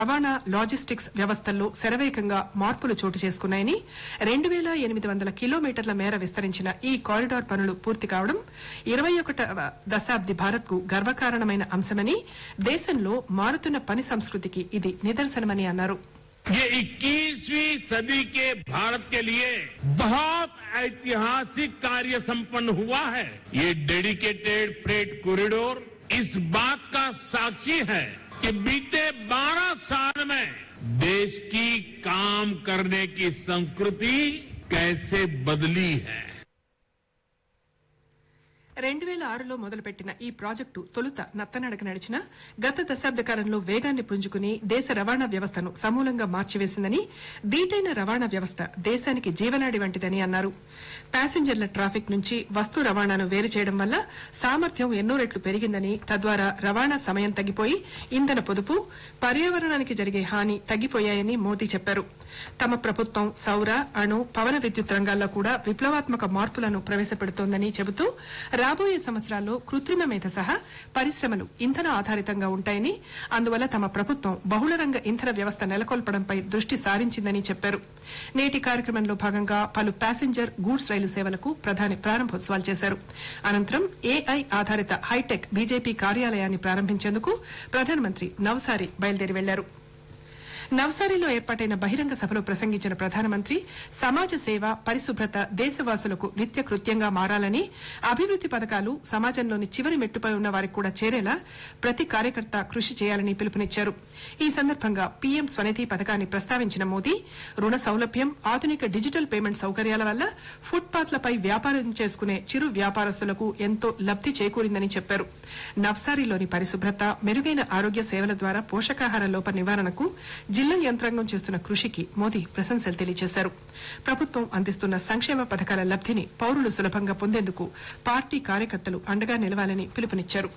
రవాణా లాజిస్టిక్స్ వ్యవస్థల్లో శరవేగంగా మార్పులు చోటు చేసుకున్నాయని రెండు వేల ఎనిమిది వందల కిలోమీటర్ల మేర విస్తరించిన ఈ కారిడార్ పనులు పూర్తి కావడం ఇరవై ఒకటవ దశాబ్ది భారత్ కు గర్వకారణమైన అంశమని దేశంలో మారుతున్న పని సంస్కృతికి ఇది నిదర్శనమని అన్నారు ये 21वीं सदी के भारत के लिए बहुत ऐतिहासिक कार्य संपन्न हुआ है ये डेडिकेटेड फ्रेट कॉरिडोर इस बात का साक्षी है कि बीते 12 साल में देश की काम करने की संस्कृति कैसे बदली है రెండు వేల ఆరులో మొదలుపెట్టిన ఈ ప్రాజెక్టు తొలుత నత్తనడక నడిచిన గత దశాబ్ద కాలంలో వేగాన్ని పుంజుకుని దేశ రవాణా వ్యవస్థను సమూలంగా మార్చివేసిందని దీటైన రవాణా వ్యవస్థ దేశానికి జీవనాడి వంటిదని అన్నారు ప్యాసింజర్ల ట్రాఫిక్ నుంచి వస్తు రవాణాను వేరు చేయడం వల్ల సామర్థ్యం ఎన్నో రెట్లు పెరిగిందని తద్వారా రవాణా సమయం తగ్గిపోయి ఇంధన పొదుపు పర్యావరణానికి జరిగే హాని తగ్గిపోయాయని మోదీ చెప్పారు తమ ప్రభుత్వం సౌర అణు పవన విద్యుత్ రంగాల్లో కూడా విప్లవాత్మక మార్పులను ప్రవేశపెడుతోందని చెబుతూ రాబోయే సంవత్సరాల్లో కృత్రిమ మేధ సహా పరిశ్రమలు ఇంధన ఆధారితంగా ఉంటాయని అందువల్ల తమ ప్రభుత్వం బహుళ రంగ ఇంధన వ్యవస్థ నెలకొల్పడంపై దృష్టి సారించిందని చెప్పారు నేటి కార్యక్రమంలో భాగంగా పలు ప్యాసింజర్ గూడ్స్ రైలు సేవలకు ప్రధాని ప్రారంభోత్సవాలు చేశారు అనంతరం ఏఐ ఆధారిత హైటెక్ బీజేపీ కార్యాలయాన్ని ప్రారంభించేందుకు ప్రధానమంత్రి నవసారి బయలుదేరి వెళ్లారు నవ్సారీలో ఏర్పాటైన బహిరంగ సభలో ప్రసంగించిన ప్రధానమంత్రి సమాజ సేవ పరిశుభ్రత దేశవాసులకు నిత్య కృత్యంగా మారాలని అభివృద్ది పథకాలు సమాజంలోని చివరి మెట్టుపై ఉన్న వారికి కూడా చేరేలా ప్రతి కార్యకర్త కృషి చేయాలని పిలుపునిచ్చారు ఈ సందర్భంగా పీఎం స్వనిధి పథకాన్ని ప్రస్తావించిన మోదీ రుణ సౌలభ్యం ఆధునిక డిజిటల్ పేమెంట్ సౌకర్యాల వల్ల ఫుట్ పాత్లపై వ్యాపారం చేసుకునే చిరు వ్యాపారస్తులకు ఎంతో లబ్ది చేకూరిందని చెప్పారు నవ్సారీలోని పరిశుభ్రత మెరుగైన ఆరోగ్య సేవల ద్వారా పోషకాహార లోప నివారణకు జిల్లా యంత్రాంగం చేస్తున్న కృషికి మోదీ ప్రశంసలు తెలియజేశారు ప్రభుత్వం అందిస్తున్న సంక్షేమ పథకాల లబ్దిని పౌరులు సులభంగా పొందేందుకు పార్టీ కార్యకర్తలు అండగా నిలవాలని పిలుపునిచ్చారు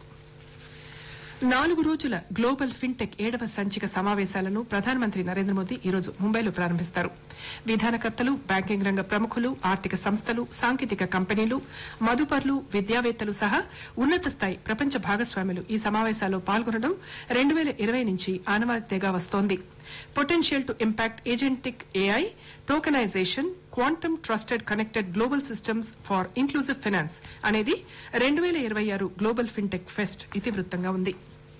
నాలుగు రోజుల గ్లోబల్ ఫిన్టెక్ ఏడవ సంచిక సమావేశాలను ప్రధానమంత్రి నరేంద్ర మోదీ ఈరోజు ముంబైలో ప్రారంభిస్తారు విధానకర్తలు బ్యాంకింగ్ రంగ ప్రముఖులు ఆర్థిక సంస్థలు సాంకేతిక కంపెనీలు మదుపర్లు విద్యావేత్తలు సహా ఉన్నత స్థాయి ప్రపంచ భాగస్వాములు ఈ సమావేశాల్లో పాల్గొనడం రెండు వేల ఇరవై నుంచి ఆనవాయితీగా వస్తోంది potential to impact agentic AI tokenization quantum trusted connected global systems for inclusive finance అనేది రెండు వేల ఇరవై ఆరు గ్లోబల్ ఫిన్టెక్ ఫెస్ట్ ఇతివృత్తంగా ఉంది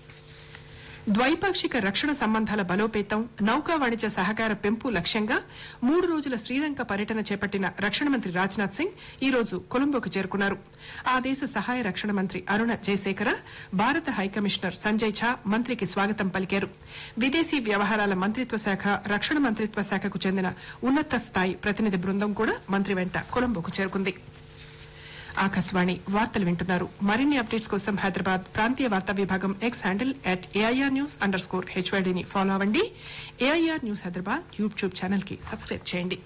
ద్వైపాక్షిక రక్షణ సంబంధాల బలోపేతం నౌకా వాణిజ్య సహకార పెంపు లక్ష్యంగా మూడు రోజుల శ్రీలంక పర్యటన చేపట్టిన రక్షణ మంత్రి రాజ్నాథ్ సింగ్ ఈ రోజు కొలంబోకు చేరుకున్నారు ఆ దేశ సహాయ రక్షణ మంత్రి అరుణ జయశేఖర భారత హైకమిషనర్ సంజయ్ ఝా మంత్రికి స్వాగతం పలికారు విదేశీ వ్యవహారాల మంత్రిత్వ శాఖ రక్షణ మంత్రిత్వ శాఖకు చెందిన ఉన్నత స్థాయి ప్రతినిధి బృందం కూడా మంత్రి వెంట కొలంబోకు చేరుకుంది ఆకాశవాణి వార్తలు వింటున్నారు మరిన్ని అప్డేట్స్ కోసం హైదరాబాద్ ప్రాంతీయ వార్తా విభాగం X handle at AIR news underscore హెచ్వైడీని ఫాలో అవ్వండి AIR news Hyderabad YouTube channel కి సబ్స్క్రైబ్ చేయండి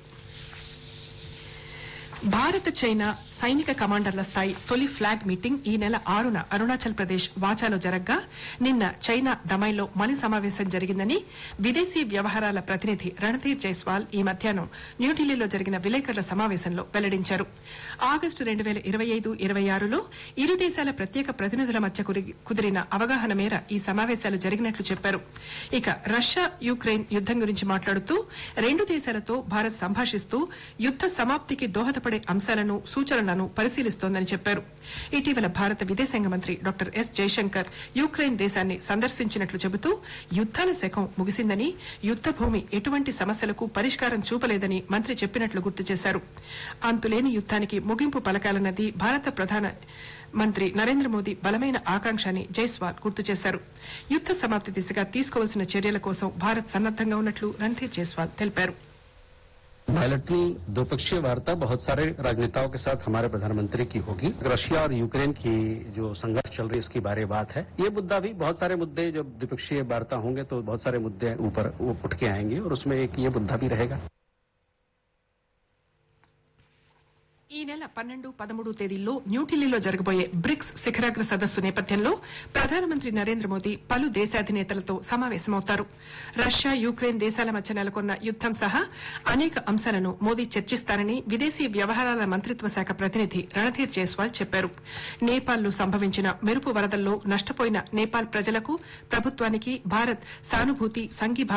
భారత చైనా సైనిక కమాండర్ల స్థాయి తొలి ఫ్లాగ్ మీటింగ్ ఈ నెల ఆరున అరుణాచల్ ప్రదేశ్ వాచాలో జరగ్గా నిన్న చైనా దమైలో మలి సమావేశం జరిగిందని విదేశీ వ్యవహారాల ప్రతినిధి రణధీర్ జైస్వాల్ ఈ మధ్యాహ్నం న్యూఢిల్లీలో జరిగిన విలేకరుల సమావేశంలో వెల్లడించారు ఆగస్టు రెండు వేల ఇరవై ఐదు ఇరవై ఆరులో ఇరు దేశాల ప్రత్యేక ప్రతినిధుల మధ్య కురి- కుదిరిన అవగాహన మేర ఈ సమావేశాలు జరిగినట్లు చెప్పారు ఇక రష్యా యుక్రెయిన్ యుద్దం గురించి మాట్లాడుతూ రెండు దేశాలతో భారత్ సంభాషిస్తూ యుద్ద సమాప్తికి దోహదపడే అంశాలను సూచనలను పరిశీలిస్తోందని చెప్పారు ఇటీవల భారత విదేశాంగ మంత్రి డాక్టర్ ఎస్ జైశంకర్ యుక్రెయిన్ దేశాన్ని సందర్శించినట్లు చెబుతూ యుద్దాల శకం ముగిసిందని యుద్ద భూమి ఎటువంటి సమస్యలకు పరిష్కారం చూపలేదని మంత్రి చెప్పినట్లు గుర్తు చేశారు అంతులేని యుద్దానికి ముగింపు పలకాలన్నది భారత ప్రధాన మంత్రి నరేంద్ర మోదీ బలమైన ఆకాంక్ష అని జైస్వాల్ గుర్తు చేశారు యుద్ద సమాప్తి దిశగా తీసుకోవాల్సిన చర్యల కోసం భారత్ సన్నద్దంగా ఉన్నట్లు రణధీర్ జైస్వాల్ తెలిపారు बायलैटरल द्विपक्षीय वार्ता बहुत सारे राजनेताओं के साथ हमारे प्रधानमंत्री की होगी रशिया और यूक्रेन की जो संघर्ष चल रही है इसकी बारे बात है ये मुद्दा भी बहुत सारे मुद्दे जब द्विपक्षीय वार्ता होंगे तो बहुत सारे मुद्दे ऊपर वो उठ के आएंगे और उसमें एक ये मुद्दा भी रहेगा ఈ నెల పన్నెండు పదమూడు తేదీల్లో న్యూఢిల్లీలో జరగబోయే బ్రిక్స్ శిఖరాగ్ర సదస్సు నేపథ్యంలో ప్రధానమంత్రి నరేంద్ర మోదీ పలు దేశాధినేతలతో సమావేశమవుతారు రష్యా యుక్రెయిన్ దేశాల మధ్య నెలకొన్న యుద్దం సహా అనేక అంశాలను మోదీ చర్చిస్తారని విదేశీ వ్యవహారాల మంత్రిత్వ శాఖ ప్రతినిధి రణధీర్ జైస్వాల్ చెప్పారు నేపాల్లో సంభవించిన మెరుపు వరదల్లో నష్టపోయిన నేపాల్ ప్రజలకు ప్రభుత్వానికి భారత్ సానుభూతి సంఘీభావం